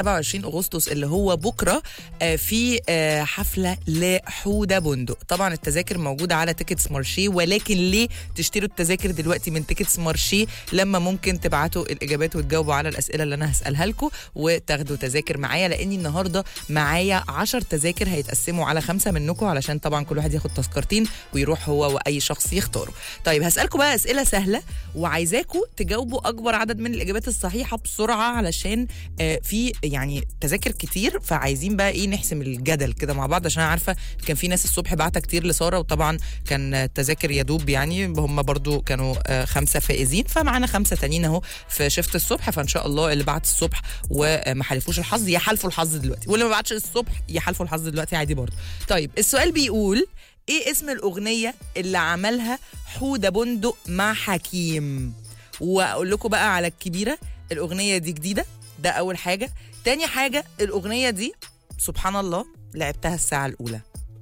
27 اغسطس اللي هو بكره آه، في آه، حفله لحوده بندق طبعا التذاكر موجوده على تيكتس مارشي ولكن ليه تشتروا التذاكر دلوقتي من تيكتس مارشي لما ممكن تبعتوا الاجابات وتجاوبوا على الاسئله اللي انا هسالها لكم وتاخدوا تذاكر معايا لاني النهارده معايا 10 تذاكر هيتقسموا على خمسه منكم علشان طبعا كل واحد ياخد تذكرتين ويروح هو واي شخص يختاره طيب هسالكم بقى اسئله سهله وعايزاكم تجاوبوا اكبر عدد من الاجابات الصحيحه بسرعه علشان آه، في يعني تذاكر كتير فعايزين بقى ايه نحسم الجدل كده مع بعض عشان أنا عارفه كان في ناس الصبح بعتها كتير لساره وطبعا كان التذاكر يدوب يعني هم برضو كانوا آه، خمسه فائزين فمعانا خمسه تانيين اهو في شفت الصبح فان شاء الله اللي بعت الصبح وما حلفوش الحظ يحالفوا الحظ دلوقتي واللي ما بعتش الصبح يحالفوا الحظ دلوقتي عادي برضو طيب السؤال بيقول ايه اسم الاغنيه اللي عملها حوده بندق مع حكيم واقول لكم بقى على الكبيره الاغنيه دي جديده ده اول حاجه تاني حاجه الاغنيه دي سبحان الله لعبتها الساعه الاولى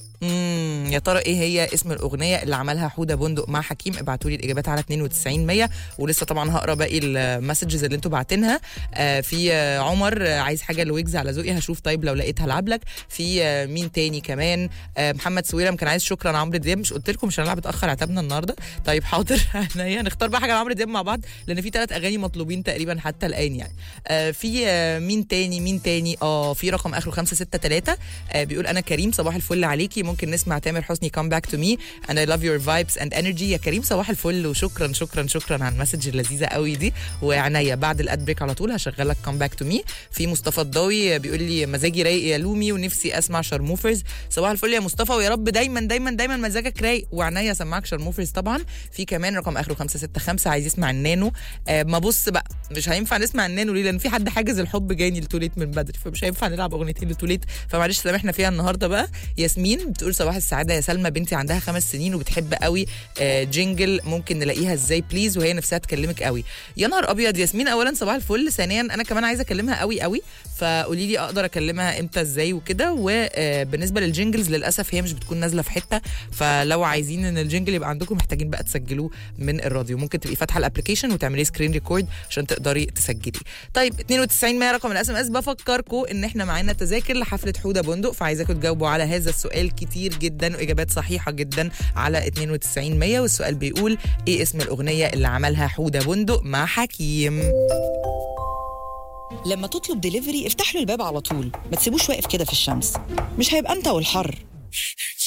امم يا ترى ايه هي اسم الاغنيه اللي عملها حوده بندق مع حكيم ابعتوا لي الاجابات على 92 100 ولسه طبعا هقرا باقي المسجز اللي انتوا باعتينها آه في آه عمر آه عايز حاجه لويجز على ذوقي هشوف طيب لو لقيت هلعب لك في آه مين تاني كمان آه محمد سويرم كان عايز شكرا عمرو دياب مش قلت لكم مش هنلعب اتاخر عتابنا النهارده طيب حاضر عينيا نختار بقى حاجه لعمرو دياب مع بعض لان في ثلاث اغاني مطلوبين تقريبا حتى الان يعني آه في آه مين تاني مين تاني اه في رقم اخره 563 آه بيقول انا كريم صباح الفل عليكي ممكن نسمع تامر حسني كام باك تو مي and I love your vibes and energy يا كريم صباح الفل وشكرا شكرا شكرا على المسج اللذيذه قوي دي وعناية بعد الاد بريك على طول هشغل لك كام باك تو مي في مصطفى الضوي بيقول لي مزاجي رايق يا لومي ونفسي اسمع شرموفرز صباح الفل يا مصطفى ويا رب دايما دايما دايما مزاجك رايق وعناية اسمعك شرموفرز طبعا في كمان رقم اخره 565 عايز يسمع النانو آه ما بص بقى مش هينفع نسمع النانو ليه لان في حد حاجز الحب جاني لتوليت من بدري فمش هينفع نلعب اغنيتين لتوليت فمعلش سامحنا فيها النهارده بقى ياسمين بتقول صباح السعاده يا سلمى بنتي عندها خمس سنين وبتحب قوي آه، جينجل ممكن نلاقيها ازاي بليز وهي نفسها تكلمك قوي يا نهار ابيض ياسمين اولا صباح الفل ثانيا انا كمان عايزه اكلمها قوي قوي فقولي لي اقدر اكلمها امتى ازاي وكده وبالنسبه للجينجلز للاسف هي مش بتكون نازله في حته فلو عايزين ان الجينجل يبقى عندكم محتاجين بقى تسجلوه من الراديو ممكن تبقي فاتحه الابلكيشن وتعملي سكرين ريكورد عشان تقدري تسجلي طيب 92 100 رقم الاس ام اس بفكركم ان احنا معانا تذاكر لحفله حوده بندق فعايزاكم تجاوبوا على هذا السؤال كتير جدا واجابات صحيحه جدا على 92 100 والسؤال بيقول ايه اسم الاغنيه اللي عملها حوده بندق مع حكيم لما تطلب دليفري افتح له الباب على طول ما تسيبوش واقف كده في الشمس مش هيبقى انت والحر